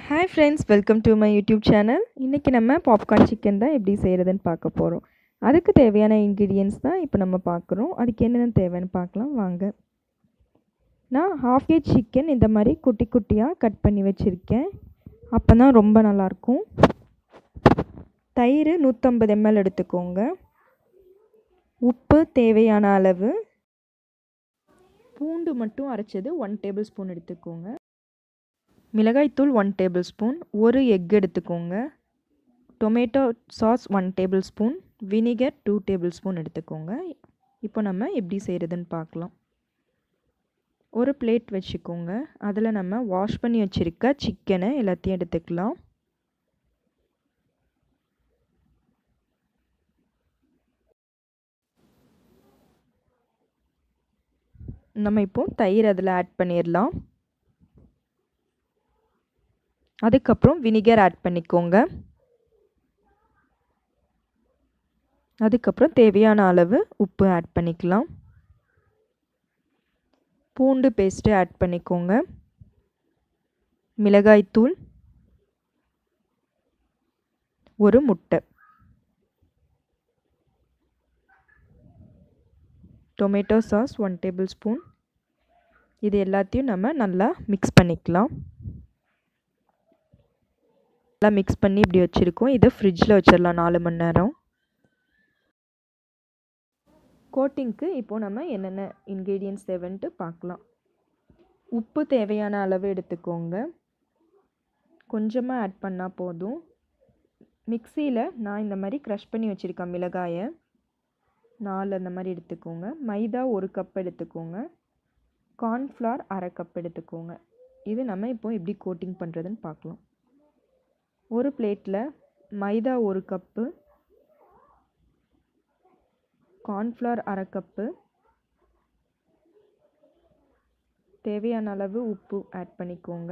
hi friends welcome to my YouTube channel இன்றைக்கி நம்ம popcorn chicken தான் எப்படி செய்கிறதுன்னு பார்க்க போகிறோம் அதுக்கு தேவையான இன்க்ரீடியன்ஸ் தான் இப்போ நம்ம பார்க்குறோம் அதுக்கு என்னென்ன தேவைன்னு பார்க்கலாம் வாங்க நான் ஹாஃப் கேஜ் சிக்கன் இந்த மாதிரி குட்டி குட்டியாக கட் பண்ணி வச்சுருக்கேன் அப்போ தான் ரொம்ப நல்லாயிருக்கும் தயிர் நூற்றம்பது எம்எல் எடுத்துக்கோங்க உப்பு தேவையான அளவு பூண்டு மட்டும் அரைச்சது ஒன் டேபிள் ஸ்பூன் எடுத்துக்கோங்க மிளகாய்த்தூள் ஒன் டேபிள் ஸ்பூன் ஒரு எக் எடுத்துக்கோங்க tomato sauce one tablespoon vinegar two tablespoon எடுத்துக்கோங்க இப்போ நம்ம எப்படி செய்கிறதுன்னு பார்க்கலாம் ஒரு பிளேட் வச்சுக்கோங்க அதில் நம்ம வாஷ் பண்ணி வச்சுருக்க சிக்கனை எல்லாத்தையும் எடுத்துக்கலாம் நம்ம இப்போ தயிர் அதில் ஆட் பண்ணிடலாம் அதுக்கப்புறம் வினிகர் ஆட் பண்ணிக்கோங்க அதுக்கப்புறம் தேவையான அளவு உப்பு ஆட் பண்ணிக்கலாம் பூண்டு பேஸ்ட்டு ஆட் பண்ணிக்கோங்க மிளகாய்த்தூள் ஒரு முட்டை tomato sauce one tablespoon இது எல்லாத்தையும் நம்ம நல்லா மிக்ஸ் பண்ணிக்கலாம் நல்லா மிக்ஸ் பண்ணி இப்படி வச்சுருக்கோம் இதை ஃப்ரிட்ஜில் வச்சிடலாம் நாலு மணி நேரம் கோட்டிங்க்கு இப்போது நம்ம என்னென்ன இன்க்ரீடியன்ஸ் தேவைன்ட்டு பார்க்கலாம் உப்பு தேவையான அளவு எடுத்துக்கோங்க கொஞ்சமாக ஆட் பண்ணால் போதும் மிக்சியில் நான் இந்த மாதிரி க்ரஷ் பண்ணி வச்சுருக்கேன் மிளகாயை நாலு அந்த மாதிரி எடுத்துக்கோங்க மைதா ஒரு கப் எடுத்துக்கோங்க கார்ன்ஃப்ளவர் அரை கப் எடுத்துக்கோங்க இது நம்ம இப்போ எப்படி கோட்டிங் பண்ணுறதுன்னு பார்க்கலாம் ஒரு பிளேட்டில் மைதா ஒரு கப்பு கார்ன்ஃப்ளவர் அரை கப்பு தேவையான அளவு உப்பு ஆட் பண்ணிக்கோங்க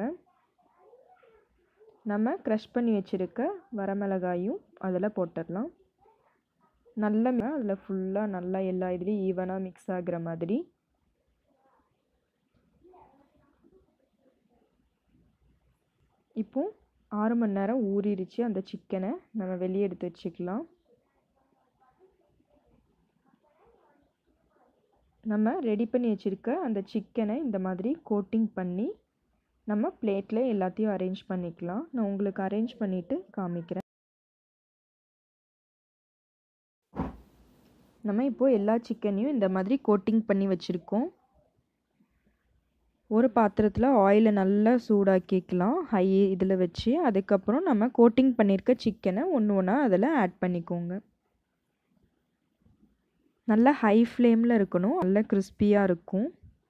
நம்ம க்ரஷ் பண்ணி வச்சுருக்க வரமிளகாயும் அதில் போட்டுடலாம் நல்ல அதில் ஃபுல்லாக நல்லா எல்லா இதுலேயும் ஈவனாக மிக்ஸ் ஆகிற மாதிரி இப்போ ஆறு மணி நேரம் ஊறிடுச்சு அந்த சிக்கனை நம்ம வெளியே எடுத்து வச்சுக்கலாம் நம்ம ரெடி பண்ணி வச்சுருக்க அந்த சிக்கனை இந்த மாதிரி கோட்டிங் பண்ணி நம்ம பிளேட்டில் எல்லாத்தையும் அரேஞ்ச் பண்ணிக்கலாம் நான் உங்களுக்கு அரேஞ்ச் பண்ணிவிட்டு காமிக்கிறேன் நம்ம இப்போது எல்லா சிக்கனையும் இந்த மாதிரி கோட்டிங் பண்ணி வச்சுருக்கோம் ஒரு பாத்திரத்தில் ஆயிலை நல்லா சூடாக்கிக்கலாம் ஹை இதில் வச்சு அதுக்கப்புறம் நம்ம கோட்டிங் பண்ணியிருக்க சிக்கனை ஒன்று ஒன்றா அதில் ஆட் பண்ணிக்கோங்க நல்லா ஹை ஃப்ளேமில் இருக்கணும் நல்லா கிறிஸ்பியாக இருக்கும்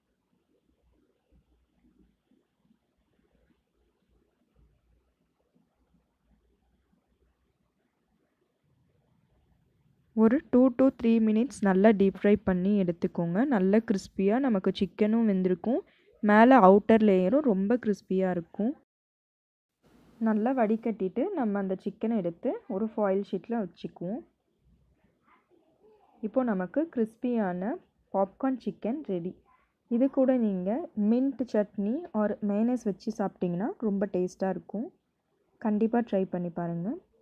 ஒரு டூ டு த்ரீ மினிட்ஸ் நல்லா டீப் ஃப்ரை பண்ணி எடுத்துக்கோங்க நல்ல கிறிஸ்பியாக நமக்கு சிக்கனும் வெந்திருக்கும் மேலே அவுட்டர் லேயரும் ரொம்ப கிறிஸ்பியாக இருக்கும் நல்லா வடிகட்டிட்டு நம்ம அந்த சிக்கனை எடுத்து ஒரு ஃபாயில் ஷீட்டில் வச்சுக்குவோம் இப்போது நமக்கு கிறிஸ்பியான பாப்கார்ன் சிக்கன் ரெடி இது கூட நீங்கள் மின்ட் சட்னி ஆர் மேனஸ் வச்சு சாப்பிட்டிங்கன்னா ரொம்ப டேஸ்ட்டாக இருக்கும் கண்டிப்பாக ட்ரை பண்ணி பாருங்கள்